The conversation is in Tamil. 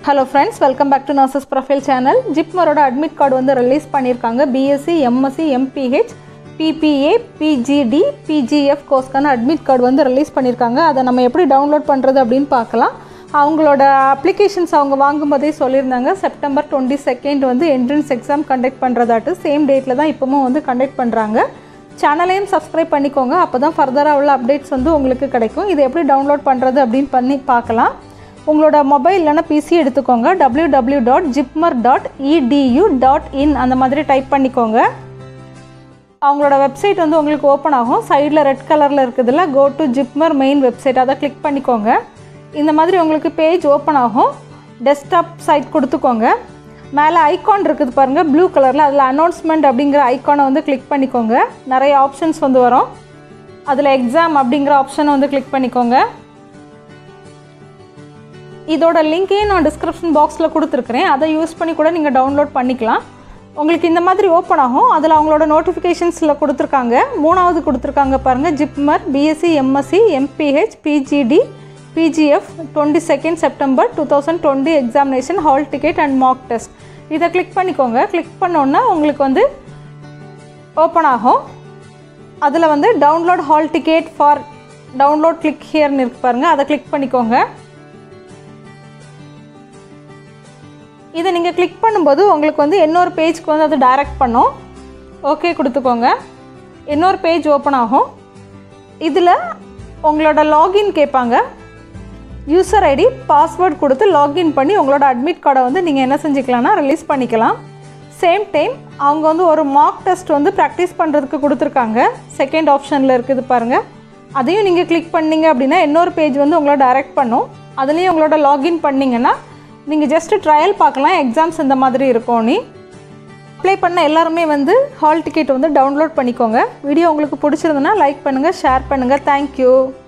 hello friends welcome back to nurses profile channel ஜிப்மரோட அட்மிட் கார்டு வந்து ரிலீஸ் பண்ணியிருக்காங்க BSc MSc MPH BBA PGD PGF கோர்ஸ்க்கான அட்மிட் கார்டு வந்து ரிலீஸ் பண்ணியிருக்காங்க அதை நம்ம எப்படி டவுன்லோட் பண்ணுறது அப்படின்னு பார்க்கலாம் அவங்களோட அப்ளிகேஷன்ஸ் அவங்க வாங்கும்போதே சொல்லியிருந்தாங்க செப்டம்பர் டுவெண்ட்டி செகண்ட் வந்து என்ட்ரன்ஸ் எக்ஸாம் கண்டக்ட் பண்ணுறதாட்டு சேம் டேட்டில் தான் இப்போவும் வந்து கண்டக்ட் பண்ணுறாங்க சேனலையும் சப்ஸ்கிரைப் பண்ணிக்கோங்க அப்போ தான் ஃபர்தராக உள்ள அப்டேட்ஸ் வந்து உங்களுக்கு கிடைக்கும் இதை எப்படி டவுன்லோட் பண்ணுறது அப்படின்னு பண்ணி பார்க்கலாம் உங்களோட மொபைல் இல்லைனா பிசி எடுத்துக்கோங்க W W dot JIPMER dot edu dot in அந்த மாதிரி டைப் பண்ணிக்கோங்க அவங்களோட வெப்சைட் வந்து உங்களுக்கு ஓப்பன் ஆகும் சைடில் ரெட் கலரில் இருக்குதுல்ல go to JIPMER main website அதை கிளிக் பண்ணிக்கோங்க இந்த மாதிரி உங்களுக்கு பேஜ் ஓப்பன் ஆகும் டெஸ்க்டாப் சைட் கொடுத்துக்கோங்க மேலே ஐகான் இருக்குது பாருங்கள் ப்ளூ கலரில் அதில் அனௌன்ஸ்மெண்ட் அப்படிங்கிற ஐக்கானை வந்து கிளிக் பண்ணிக்கோங்க நிறைய ஆப்ஷன்ஸ் வந்து வரும் அதில் எக்ஸாம் அப்படிங்கிற ஆப்ஷனை வந்து கிளிக் பண்ணிக்கோங்க இதோட லிங்க்கையும் நான் டிஸ்கிரிப்ஷன் பாக்ஸில் கொடுத்துருக்குறேன் அதை யூஸ் பண்ணி கூட நீங்கள் டவுன்லோட் பண்ணிக்கலாம் உங்களுக்கு இந்த மாதிரி ஓப்பன் ஆகும் அதில் அவங்களோட நோட்டிஃபிகேஷன்ஸில் கொடுத்துருக்காங்க மூணாவது கொடுத்துருக்காங்க பாருங்கள் JIPMER BSc MSc MPH PGD PGF twenty second September two thousand twenty examination hall ticket and mark test இதை கிளிக் பண்ணிக்கோங்க கிளிக் பண்ணோன்னா உங்களுக்கு வந்து ஓப்பன் ஆகும் அதில் வந்து download hall ticket for download click ஹியர்னு இருக்கு பாருங்கள் அதை கிளிக் பண்ணிக்கோங்க இதை நீங்கள் கிளிக் பண்ணும்போது உங்களுக்கு வந்து இன்னொரு பேஜ்க்கு வந்து அது டைரக்ட் பண்ணும் ஓகே கொடுத்துக்கோங்க இன்னொரு பேஜ் ஓப்பன் ஆகும் இதில் உங்களோட லாகின் கேட்பாங்க யூசர் ஐடி பாஸ்வேர்ட் கொடுத்து லாகின் பண்ணி உங்களோட அட்மிட் கார்டை வந்து நீங்கள் என்ன செஞ்சுக்கலாம்னா ரிலீஸ் பண்ணிக்கலாம் சேம் டைம் அவங்க வந்து ஒரு மார்க் டெஸ்ட் வந்து ப்ராக்டிஸ் பண்ணுறதுக்கு கொடுத்துருக்காங்க செகண்ட் ஆப்ஷனில் இருக்குது பாருங்கள் அதையும் நீங்கள் கிளிக் பண்ணீங்க அப்படின்னா இன்னொரு பேஜ் வந்து உங்களை டைரக்ட் பண்ணும் அதுலேயும் உங்களோட லாகின் பண்ணிங்கன்னா நீங்கள் ஜஸ்ட்டு ட்ரையல் பார்க்கலாம் எக்ஸாம்ஸ் இந்த மாதிரி இருக்கும் நீ அப்ளை பண்ண எல்லாருமே வந்து ஹால் டிக்கெட் வந்து டவுன்லோட் பண்ணிக்கோங்க வீடியோ உங்களுக்கு பிடிச்சிருந்துன்னா லைக் பண்ணுங்கள் ஷேர் பண்ணுங்கள் தேங்க்யூ